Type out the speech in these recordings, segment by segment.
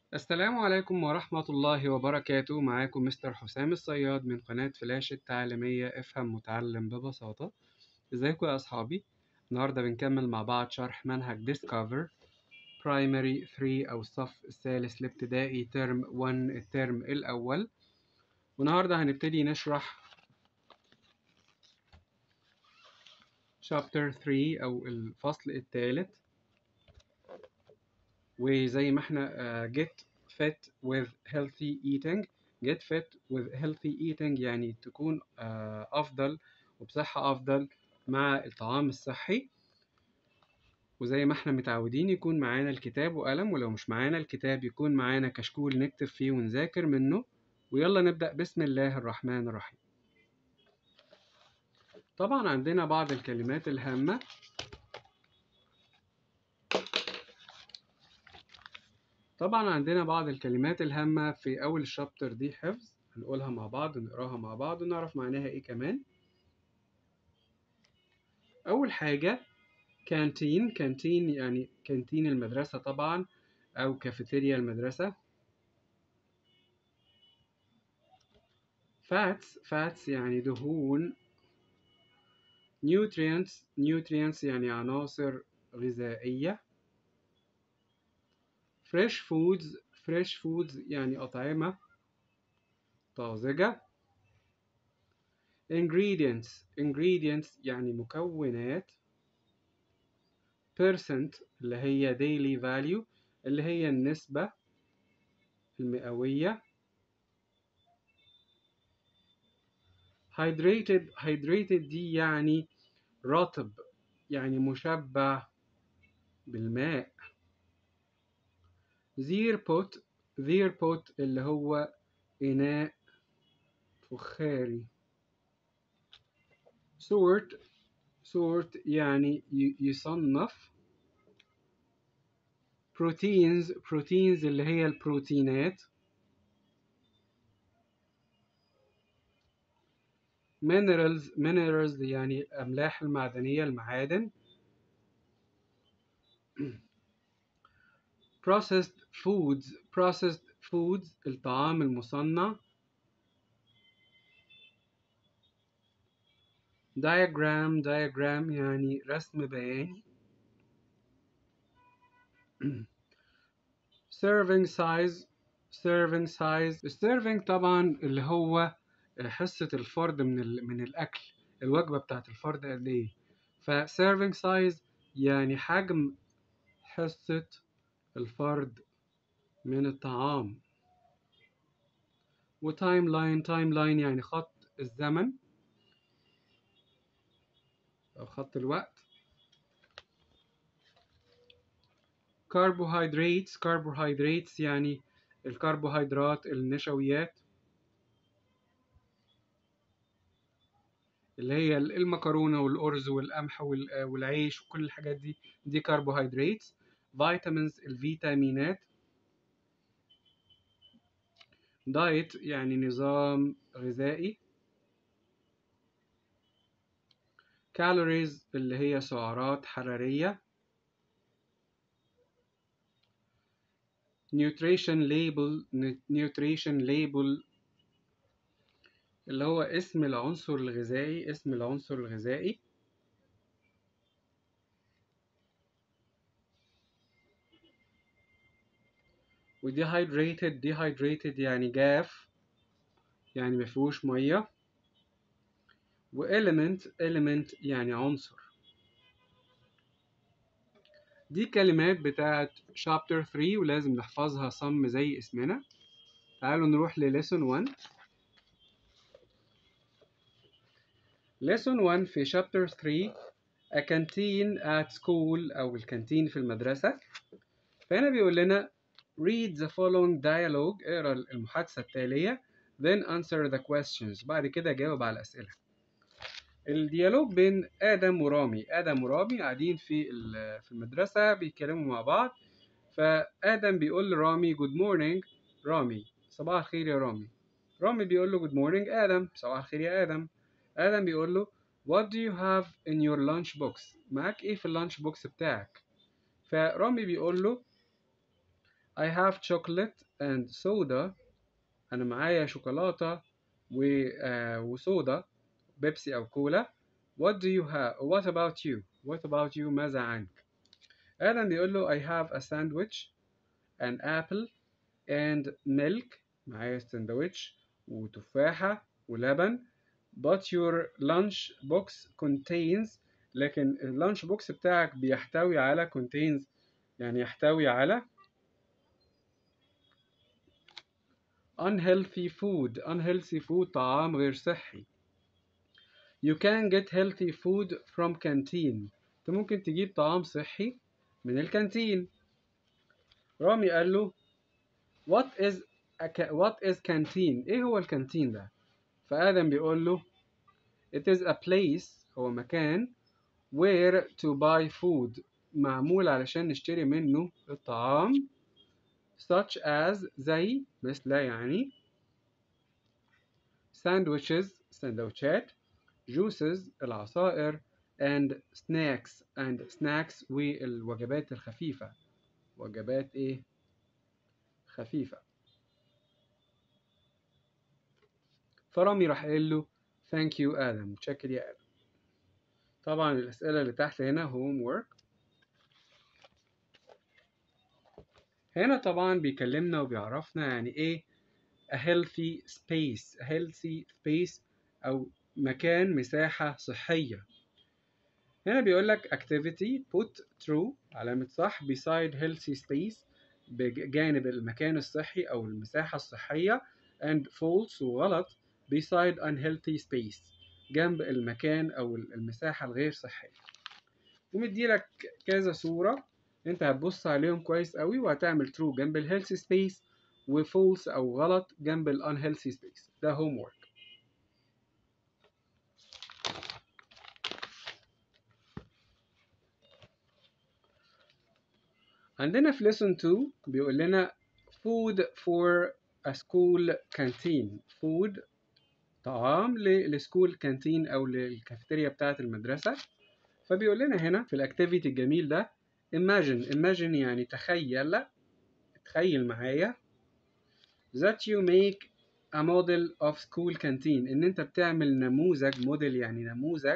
السلام عليكم ورحمة الله وبركاته معاكم مستر حسام الصياد من قناة فلاش التعليمية افهم متعلم ببساطة ازيكم يا أصحابي النهاردة بنكمل مع بعض شرح منهج Discover Primary 3 أو الصف الثالث الابتدائي ترم 1 الترم الأول والنهاردة هنبتدي نشرح Chapter 3 أو الفصل الثالث وزي ما احنا uh, get fit with healthy eating get fit with healthy eating يعني تكون uh, أفضل وبصحة أفضل مع الطعام الصحي وزي ما احنا متعودين يكون معانا الكتاب وقلم ولو مش معانا الكتاب يكون معانا كشكول نكتب فيه ونذاكر منه ويلا نبدأ بسم الله الرحمن الرحيم طبعا عندنا بعض الكلمات الهامة طبعا عندنا بعض الكلمات الهامة في أول الشابتر دي حفظ هنقولها مع بعض ونقراها مع بعض ونعرف معناها إيه كمان أول حاجة كانتين كانتين يعني كانتين المدرسة طبعا أو كافيتيريا المدرسة فاتس فاتس يعني دهون nutrients nutrients يعني عناصر غذائية fresh foods fresh foods يعني أطعمة طازجة ingredients ingredients يعني مكونات percent اللي هي daily value اللي هي النسبة المئوية hydrated hydrated دي يعني رطب يعني مشبع بالماء زير بوت زير بوت اللي هو إناء فخاري سورت سورت يعني يصنف بروتينز بروتينز اللي هي البروتينات minerals minerals يعني الأملاح المعدنية المعادن processed foods processed foods الطعام المصنع diagram diagram يعني رسم بياني serving size serving size السيرفينج طبعا اللي هو حصة الفرد من ال... من الأكل الوجبة بتاعت الفرد قد إيه ف serving size يعني حجم حصة الفرد من الطعام وتايم لاين تايم لاين يعني خط الزمن أو خط الوقت carbohydrates carbohydrates يعني الكربوهيدرات النشويات اللي هي المكرونة والأرز والقمح والعيش وكل الحاجات دي دي كربوهيدرات فيتامينز الفيتامينات دايت يعني نظام غذائي كالوريز اللي هي سعرات حرارية nutrition label nutrition label اللي هو اسم العنصر الغذائي اسم العنصر الغذائي dehydrated dehydrated يعني جاف يعني مفيهوش مية و element element يعني عنصر دي كلمات بتاعت chapter 3 ولازم نحفظها صم زي اسمنا تعالوا نروح ل lesson 1 lesson 1 في chapter 3 a canteen at school أو الكانتين في المدرسة فهنا بيقول لنا read the following dialogue اقرا المحادثة التالية then answer the questions بعد كده جاوب على الأسئلة الديالوج بين آدم ورامي آدم ورامي قاعدين في في المدرسة بيتكلموا مع بعض فآدم بيقول لرامي good morning رامي صباح الخير يا رامي رامي بيقول له good morning آدم صباح الخير يا آدم آدم بيقول له what do you have in your lunch box معاك إيه في اللانش بوكس بتاعك فرامي بيقول له I have chocolate and soda أنا معايا شوكولاتة و... آه وصودا بيبسي أو كولا What do you have? What about you? What about you? ماذا عنك؟ آدم بيقول له I have a sandwich an apple and milk معايا سندوتش وتفاحة ولبن but your lunch box contains لكن اللانش بوكس بتاعك بيحتوي على contains يعني يحتوي على unhealthy food unhealthy food طعام غير صحي you can get healthy food from canteen انت ممكن تجيب طعام صحي من الكانتين رامي قال له what is a ca- what is canteen ايه هو الكانتين ده فآدم بيقول له it is a place هو مكان where to buy food معمول علشان نشتري منه الطعام such as زي مثل يعني sandwiches سندوتشات juices العصائر and snacks and snacks والوجبات الخفيفة وجبات ايه خفيفة فرامي راح قال له thank you آدم متشكر يا آدم طبعا الأسئلة اللي تحت هنا homework هنا طبعا بيكلمنا وبيعرفنا يعني ايه a healthy space a healthy space أو مكان مساحة صحية هنا بيقول لك activity put true علامة صح beside healthy space بجانب المكان الصحي أو المساحة الصحية and false وغلط beside unhealthy space جنب المكان أو المساحة الغير صحية ومديلك كذا صورة انت هتبص عليهم كويس قوي وهتعمل true جنب الهيلثي سبيس وفولس أو غلط جنب الانهيلثي سبيس ده هوم ورك عندنا في lesson 2 بيقول لنا food for a school canteen food طعام للسكول كانتين او للكافيتيريا بتاعه المدرسه فبيقول لنا هنا في الاكتيفيتي الجميل ده imagine imagine يعني تخيل تخيل معايا that you make a model of school canteen ان انت بتعمل نموذج موديل يعني نموذج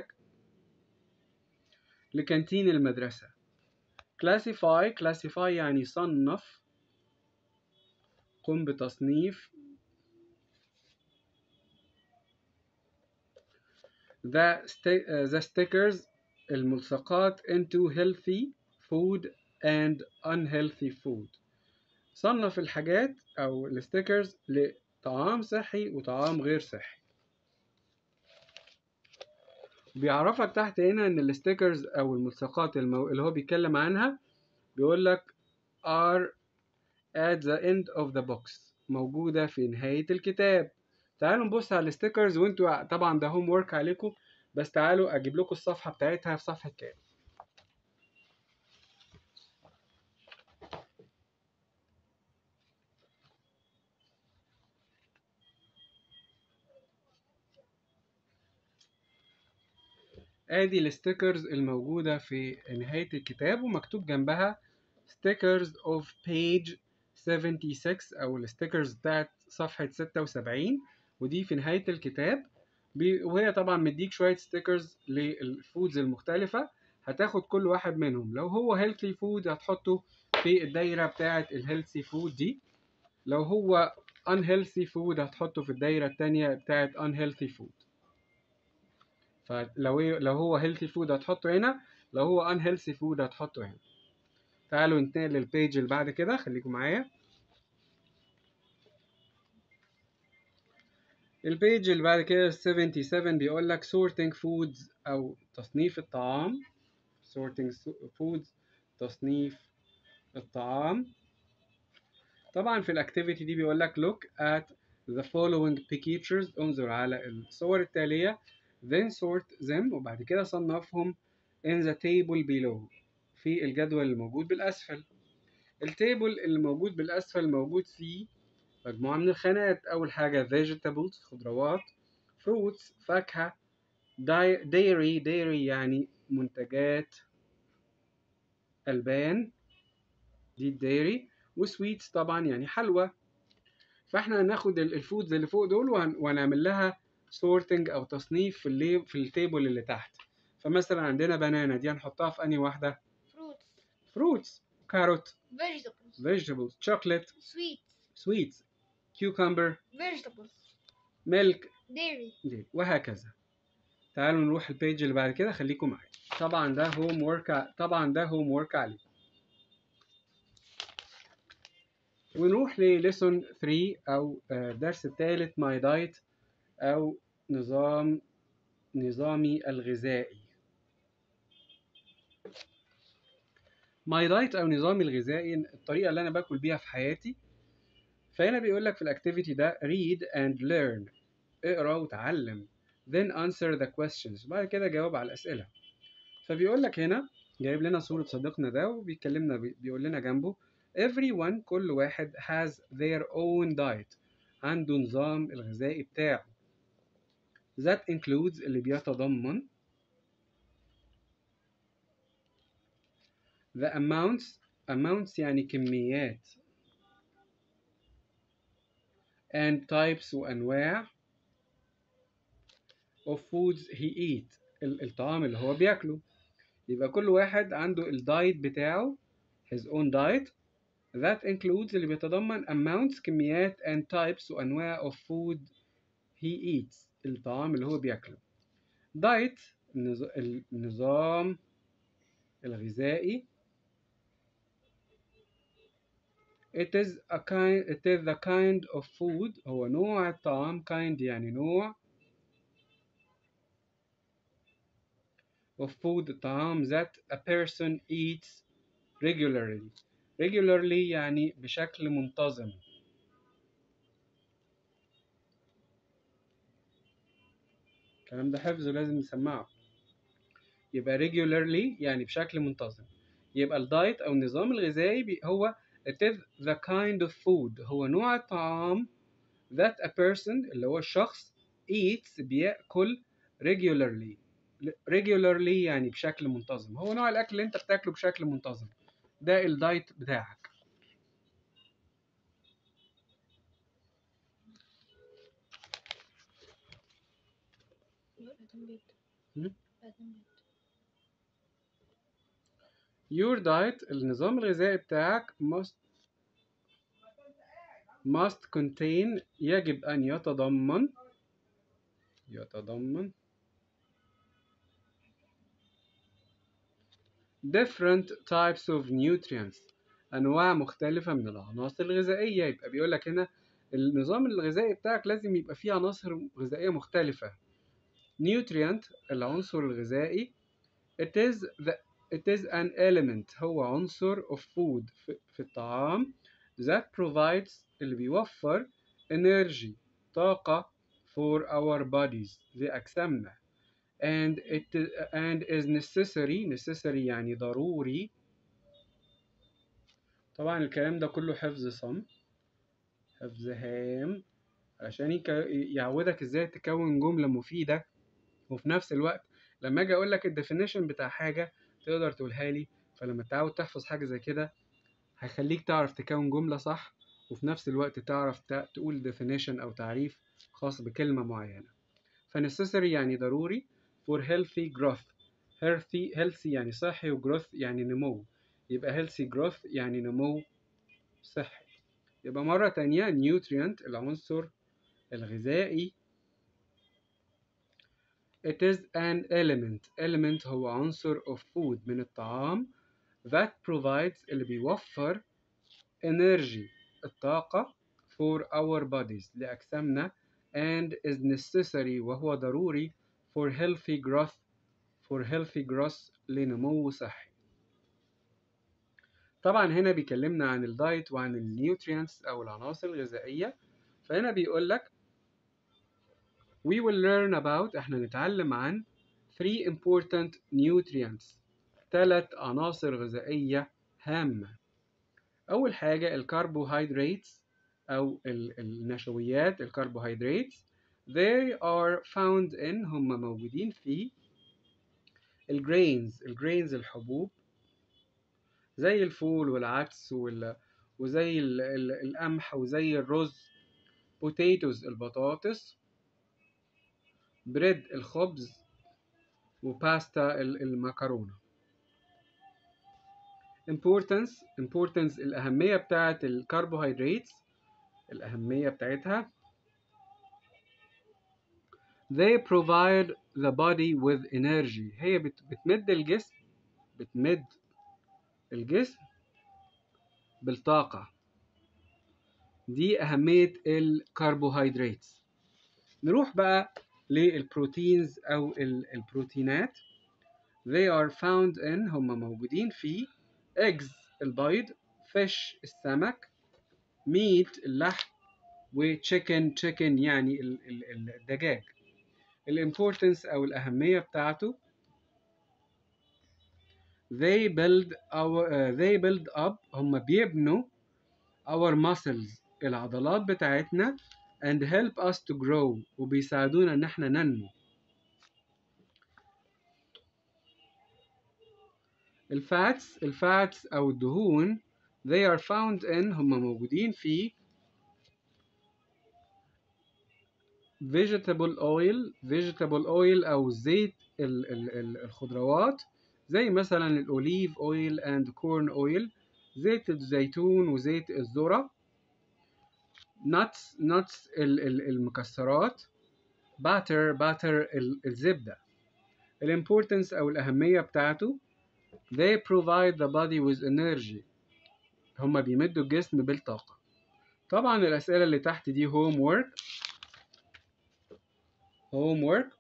لكانتين المدرسه classify classify يعني صنف قم بتصنيف the, sti- uh, the stickers الملصقات into healthy food and unhealthy food صنف الحاجات أو الستيكرز لطعام صحي وطعام غير صحي بيعرفك تحت هنا إن الستيكرز أو الملصقات المو... اللي هو بيتكلم عنها بيقول لك are at the end of the box موجودة في نهاية الكتاب تعالوا نبص على الستيكرز وانتوا طبعا ده هوم ورك عليكم بس تعالوا اجيب لكم الصفحة بتاعتها في صفحة كام ادي الستيكرز الموجودة في نهاية الكتاب ومكتوب جنبها stickers of page 76 او الستيكرز بتاعت صفحة 76 ودي في نهاية الكتاب بي- وهي طبعا مديك شوية ستيكرز للفودز المختلفة هتاخد كل واحد منهم لو هو هيلثي فود هتحطه في الدايرة بتاعة الهيلثي فود دي لو هو unhealthy food هتحطه في الدايرة التانية بتاعة unhealthy food فلو لو هو healthy food هتحطه هنا لو هو unhealthy food هتحطه هنا تعالوا ننتقل للبيج اللي بعد كده خليكم معايا البيج اللي بعد كده 77 بيقول لك sorting foods أو تصنيف الطعام sorting foods تصنيف الطعام طبعا في الاكتيفيتي دي بيقول لك look at the following pictures انظر على الصور التالية then sort them وبعد كده صنفهم in the table below في الجدول الموجود بالأسفل التيبل اللي موجود بالأسفل موجود فيه مجموعة من الخانات أول حاجة vegetables خضروات fruits فاكهة dai- dairy dairy يعني منتجات ألبان دي الديري وسويتس طبعا يعني حلوى فاحنا هناخد ال- الفودز اللي فوق دول وهن- وهنعمل لها سورتنج او تصنيف في اللي في التيبل اللي تحت فمثلا عندنا بنانا دي هنحطها في انهي واحده fruits fruits كاروت vegetables vegetables chocolate sweets sweets cucumber vegetables milk dairy دي وهكذا تعالوا نروح البيج اللي بعد كده خليكم معايا طبعا ده هوم ورك طبعا ده هوم ورك عليه ونروح لليسون 3 او آه، الدرس الثالث ماي دايت او نظام نظامي الغذائي ماي دايت او نظامي الغذائي الطريقه اللي انا باكل بيها في حياتي فهنا بيقول لك في الاكتيفيتي ده read and learn اقرا وتعلم then answer the questions بعد كده جاوب على الاسئله فبيقول لك هنا جايب لنا صورة صديقنا ده وبيكلمنا بي- بيقول لنا جنبه everyone كل واحد has their own diet عنده نظام الغذائي بتاعه that includes اللي بيتضمن the amounts amounts يعني كميات and types وأنواع of foods he eat ال- الطعام اللي هو بياكله يبقى كل واحد عنده الدايت بتاعه his own diet that includes اللي بيتضمن amounts كميات and types وأنواع of food he eats الطعام اللي هو بياكله diet النظ- النظام الغذائي it is a kind it is the kind of food هو نوع الطعام kind يعني نوع of food الطعام that a person eats regularly regularly يعني بشكل منتظم الكلام ده حفظه لازم نسمعه يبقى regularly يعني بشكل منتظم يبقى الدايت أو النظام الغذائي بي- هو it is the kind of food هو نوع الطعام that a person اللي هو الشخص eats بيأكل regularly regularly يعني بشكل منتظم هو نوع الأكل اللي أنت بتاكله بشكل منتظم ده الدايت بتاعك هم؟ Your diet النظام الغذائي بتاعك must must contain يجب أن يتضمن يتضمن different types of nutrients أنواع مختلفة من العناصر الغذائية يبقى بيقول لك هنا النظام الغذائي بتاعك لازم يبقى فيه عناصر غذائية مختلفة nutrient العنصر الغذائي it is the it is an element هو عنصر of food في, في الطعام that provides اللي بيوفر energy طاقة for our bodies لأجسامنا and it and is necessary necessary يعني ضروري طبعا الكلام ده كله حفظ صم حفظ هام عشان يك- يعودك ازاي تكون جملة مفيدة وفي نفس الوقت لما اجي اقول لك الديفينيشن بتاع حاجة تقدر تقولها لي فلما تتعود تحفظ حاجة زي كده هيخليك تعرف تكون جملة صح وفي نفس الوقت تعرف ت- تقول definition أو تعريف خاص بكلمة معينة فنecessary يعني ضروري for healthy growth healthy healthy يعني صحي و growth يعني نمو يبقى healthy growth يعني نمو صحي يبقى مرة تانية nutrient العنصر الغذائي It is an element element هو عنصر of food من الطعام that provides اللي بيوفر energy الطاقة for our bodies لأجسامنا and is necessary وهو ضروري for healthy growth for healthy growth لنمو صحي طبعا هنا بيكلمنا عن الدايت وعن النيوترينتس أو العناصر الغذائية فهنا بيقول لك we will learn about احنا نتعلم عن three important nutrients ثلاث عناصر غذائية هامة أول حاجة الكربوهيدرات أو ال- النشويات الكربوهيدرات they are found in هم موجودين في الجرينز الجرينز الحبوب زي الفول والعدس وال وزي ال- ال- القمح وزي الرز potatoes البطاطس bread الخبز وباستا ال- المكرونة importance importance الأهمية بتاعة الكربوهيدرات الأهمية بتاعتها they provide the body with energy هي بت- بتمد الجسم بتمد الجسم بالطاقة دي أهمية الكربوهيدرات نروح بقى للبروتينز أو ال- البروتينات they are found in هم موجودين في eggs البيض fish السمك meat اللحم وchicken chicken يعني ال- ال- ال- الدجاج الامبورتنس أو الأهمية بتاعته they build our uh, they build up هم بيبنوا our muscles العضلات بتاعتنا and help us to grow وبيساعدونا ان احنا ننمو الفاتس الفاتس او الدهون they are found in هم موجودين في vegetable oil vegetable oil او زيت ال ال ال الخضروات زي مثلا الاوليف اويل اند كورن اويل زيت الزيتون وزيت الذرة nuts nuts ال ال المكسرات butter butter ال الزبدة الامبورتنس او الاهمية بتاعته they provide the body with energy هما بيمدوا الجسم بالطاقة طبعا الأسئلة اللي تحت دي homework homework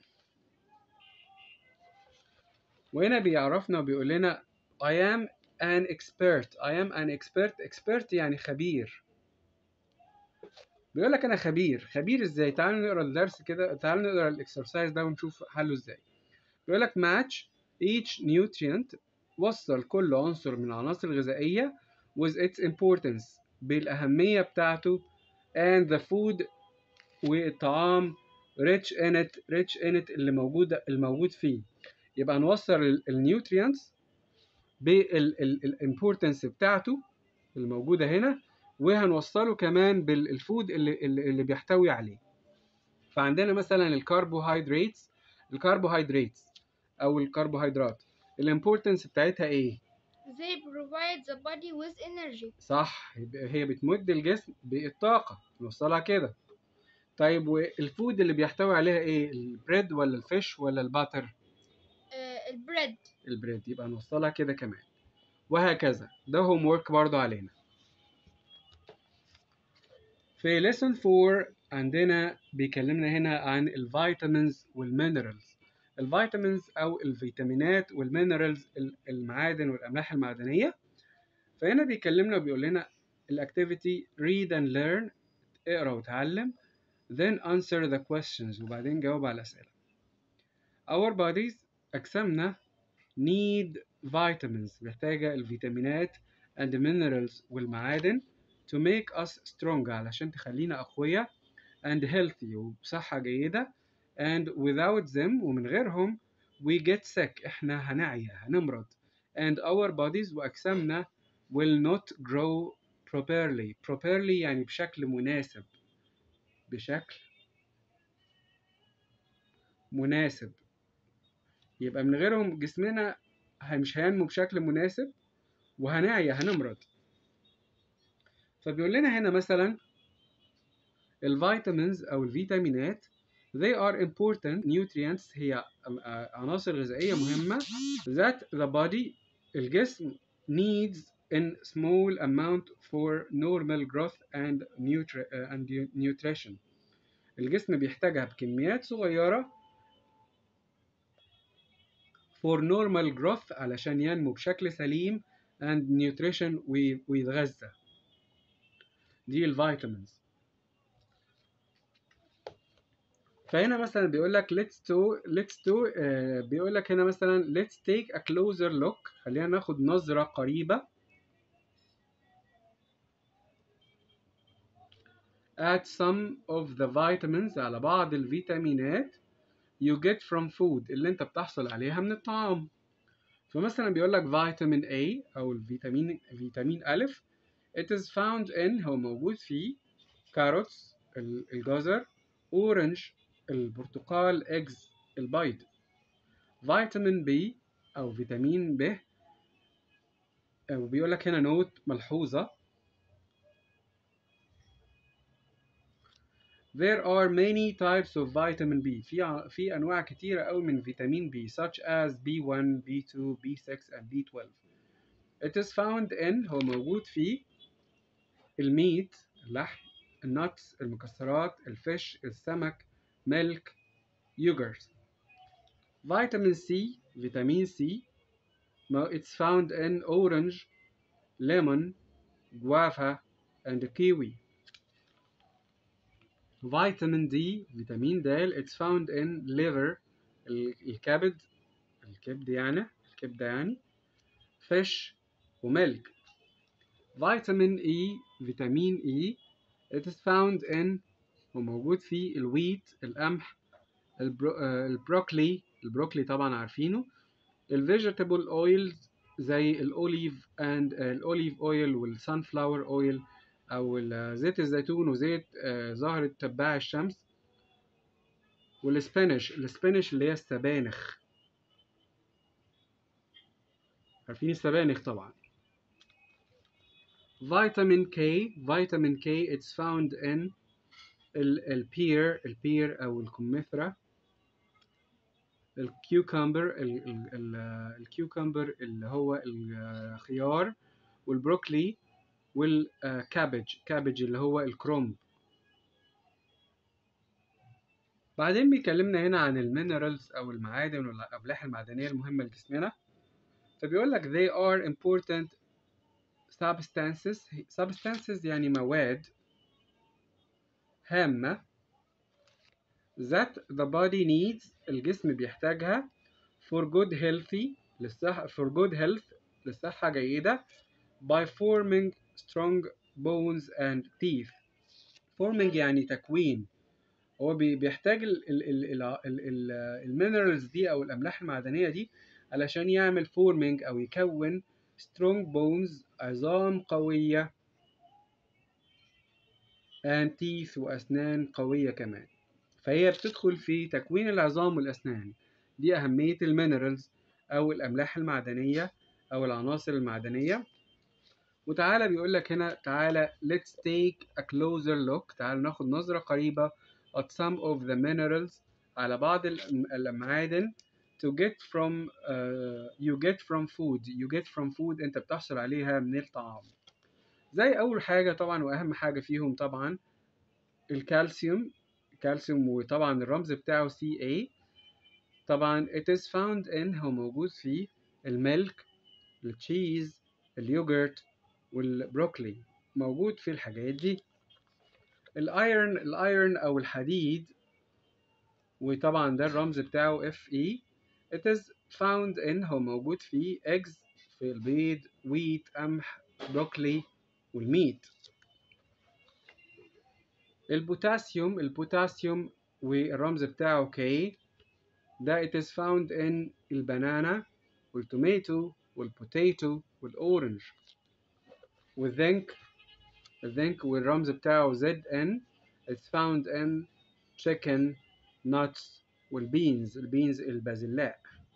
وهنا بيعرفنا وبيقول لنا I am an expert I am an expert expert يعني خبير بيقول لك أنا خبير خبير إزاي تعالوا نقرا الدرس كده تعالوا نقرا الإكسرسايز ده ونشوف حله إزاي بيقول لك match each nutrient وصل كل عنصر من العناصر الغذائية with its importance بالأهمية بتاعته and the food والطعام rich in it rich in it اللي موجود الموجود فيه يبقى نوصل النيوتريانتس بالامبورتنس بتاعته الموجودة هنا وهنوصله كمان بالفود اللي, اللي اللي بيحتوي عليه فعندنا مثلا الكربوهيدرات الكربوهيدرات او الكربوهيدرات الامبورتنس بتاعتها ايه They provide the body with energy. صح يبقى هي بتمد الجسم بالطاقة نوصلها كده طيب والفود اللي بيحتوي عليها ايه البريد ولا الفيش ولا الباتر Uh, bread. البريد يبقى نوصلها كده كمان وهكذا ده هوم ورك برضو علينا في lesson 4 عندنا بيكلمنا هنا عن الفيتامينز والمينرالز الفيتامينز او الفيتامينات والمينرالز المعادن والاملاح المعدنيه فهنا بيكلمنا وبيقول لنا الاكتيفيتي read and learn اقرا وتعلم then answer the questions وبعدين جاوب على الاسئله our bodies اجسامنا need vitamins محتاجه الفيتامينات and minerals والمعادن to make us strong علشان تخلينا اقوياء and healthy وبصحه جيده and without them ومن غيرهم we get sick احنا هنعيا هنمرض and our bodies واجسامنا will not grow properly properly يعني بشكل مناسب بشكل مناسب يبقى من غيرهم جسمنا مش هينمو بشكل مناسب وهنعيا هنمرض فبيقول لنا هنا مثلا الفيتامينز او الفيتامينات they are important nutrients هي عناصر غذائية مهمة that the body الجسم needs in small amount for normal growth and, nutri uh, and nutrition الجسم بيحتاجها بكميات صغيرة for normal growth علشان ينمو بشكل سليم and nutrition ويتغذى دي الفيتامينز فهنا مثلا بيقول لك let's to let's to uh, بيقول لك هنا مثلا let's take a closer look خلينا ناخد نظرة قريبة at some of the vitamins على بعض الفيتامينات you get from food اللي انت بتحصل عليها من الطعام فمثلا بيقول لك فيتامين A او الفيتامين فيتامين ألف it is found in هو موجود في carrots ال- الجزر orange البرتقال eggs البيض فيتامين B أو فيتامين ب وبيقول لك هنا نوت ملحوظة There are many types of vitamin B في ع- في أنواع كتيرة أوي من فيتامين B such as B1, B2, B6 and B12 It is found in هو موجود في الميت اللحم النتس المكسرات الفيش السمك ميلك يوجرت فيتامين سي فيتامين سي it's found in orange lemon guava and kiwi فيتامين دي فيتامين د it's found in liver ال- الكبد الكبد يعني الكبدة يعني fish وملك فيتامين اي فيتامين اي it is found in وموجود في الويت القمح البرو... آه، البروكلي البروكلي طبعا عارفينه الفيجيتابل اويلز زي الاوليف اند الاوليف اويل والسان فلاور اويل او ال- زيت الزيتون وزيت آه، زهرة تباع الشمس والسبانيش السبانيش اللي هي السبانخ عارفين السبانخ طبعا فيتامين كي فيتامين كي it's found in ال- البير البير او الكمثرى الكيوكمبر ال- ال- ال- الكيوكمبر اللي هو الخيار والبروكلي والكابج كابج اللي هو الكرومب بعدين بيكلمنا هنا عن المينرالز او المعادن والاملاح المعدنيه المهمه لجسمنا فبيقول لك they are important substances substances يعني مواد هامة that the body needs الجسم بيحتاجها for good healthy للصحة for good health للصحة جيدة by forming strong bones and teeth forming يعني تكوين هو بي- بيحتاج ال- ال- ال- ال- ال- ال- المينرالز دي او الاملاح المعدنيه دي علشان يعمل forming او يكون strong bones عظام قويه and teeth واسنان قويه كمان فهي بتدخل في تكوين العظام والاسنان دي اهميه المينرالز او الاملاح المعدنيه او العناصر المعدنيه وتعالى بيقول لك هنا تعالى let's take a closer look تعالى ناخد نظرة قريبة at some of the minerals على بعض الم- المعادن to get from uh, you get from food you get from food انت بتحصل عليها من الطعام زي اول حاجة طبعا واهم حاجة فيهم طبعا الكالسيوم الكالسيوم وطبعا الرمز بتاعه Ca طبعا it is found in هو موجود في الميلك التشيز اليوجرت والبروكلي موجود في الحاجات دي الايرن الايرن او الحديد وطبعا ده الرمز بتاعه Fe it is found in هو موجود في eggs في البيض wheat قمح بروكلي والميت البوتاسيوم البوتاسيوم والرمز بتاعه K ده it is found in البنانا والتوماتو والبوتيتو والأورنج والزنك الزنك والرمز بتاعه ZN is found in chicken nuts والبينز البينز البازلاء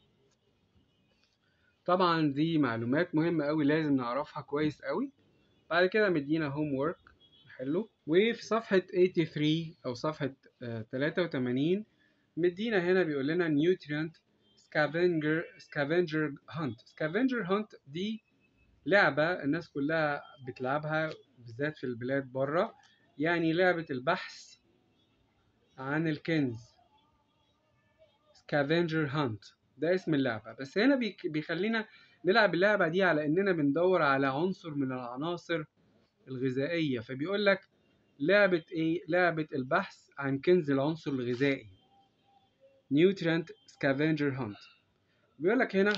طبعا دي معلومات مهمة أوي لازم نعرفها كويس أوي بعد كده مدينا هوم وورك حلو وفي صفحة 83 أو صفحة آه، 83 مدينا هنا بيقول لنا nutrient scavenger scavenger hunt scavenger hunt دي لعبة الناس كلها بتلعبها بالذات في البلاد بره يعني لعبة البحث عن الكنز scavenger hunt ده اسم اللعبة بس هنا بيك- بيخلينا نلعب اللعبة دي على إننا بندور على عنصر من العناصر الغذائية فبيقول لك لعبة إيه؟ لعبة البحث عن كنز العنصر الغذائي nutrient scavenger hunt بيقول لك هنا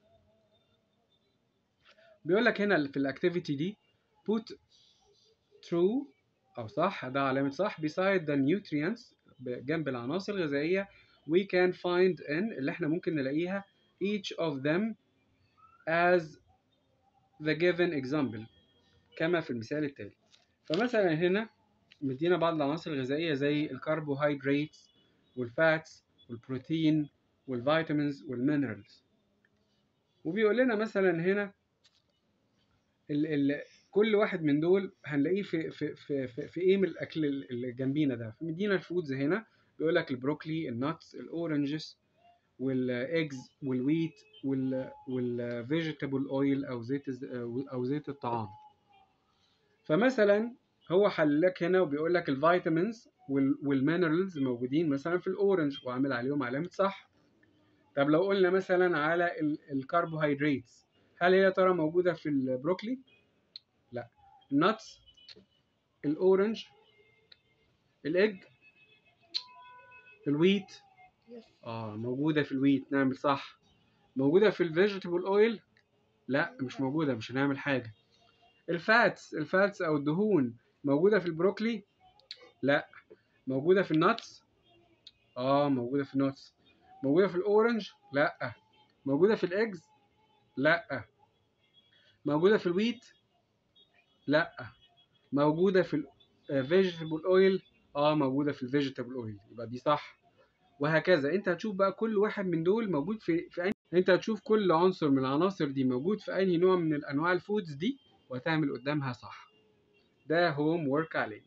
بيقول لك هنا في الاكتيفيتي دي put true او صح ده علامة صح beside the nutrients جنب العناصر الغذائية we can find in اللي احنا ممكن نلاقيها each of them as the given example كما في المثال التالي فمثلا هنا مدينا بعض العناصر الغذائية زي الكربوهيدرات والفاتس والبروتين والفيتامينز والمينرالز وبيقول لنا مثلا هنا ال ال كل واحد من دول هنلاقيه في في في في, في ايه من الاكل اللي جنبينا ده فمدينا الفودز هنا بيقول لك البروكلي النتس الاورنجز والايجز والويت والفيجيتابل اويل او زيت او زيت الطعام فمثلا هو حللك هنا وبيقول لك الفيتامينز والمينرالز موجودين مثلا في الاورنج وعامل عليهم علامه صح طب لو قلنا مثلا على الكربوهيدرات هل هي ترى موجوده في البروكلي لا النتس الاورنج الايج الويت اه موجوده في الويت نعمل صح موجوده في الفيجيتابل اويل لا مش موجوده مش هنعمل حاجه الفاتس الفاتس او الدهون موجوده في البروكلي لا موجوده في النتس اه موجوده في النتس موجوده في الاورنج لا موجوده في الايجز لا موجوده في الويت لا موجوده في الفيجيتابل اويل اه موجوده في الفيجيتابل اويل يبقى دي صح وهكذا انت هتشوف بقى كل واحد من دول موجود في في أي... انت هتشوف كل عنصر من العناصر دي موجود في اي نوع من الانواع الفودز دي وهتعمل قدامها صح ده هوم ورك عليه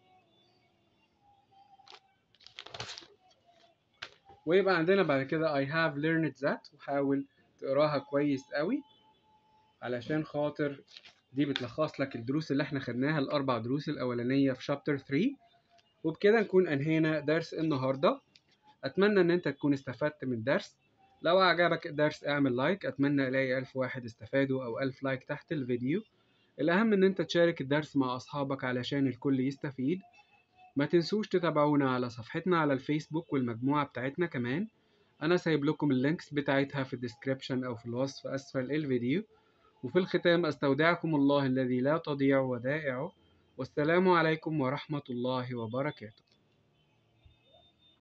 ويبقى عندنا بعد كده I have learned that وحاول تقراها كويس قوي علشان خاطر دي بتلخص لك الدروس اللي احنا خدناها الاربع دروس الاولانيه في شابتر 3 وبكده نكون انهينا درس النهارده اتمنى ان انت تكون استفدت من الدرس لو عجبك الدرس اعمل لايك اتمنى الاقي الف واحد استفادوا او الف لايك تحت الفيديو الاهم ان انت تشارك الدرس مع اصحابك علشان الكل يستفيد ما تنسوش تتابعونا على صفحتنا على الفيسبوك والمجموعة بتاعتنا كمان انا سايب لكم اللينكس بتاعتها في الديسكريبشن او في الوصف اسفل الفيديو وفي الختام استودعكم الله الذي لا تضيع ودائعه والسلام عليكم ورحمة الله وبركاته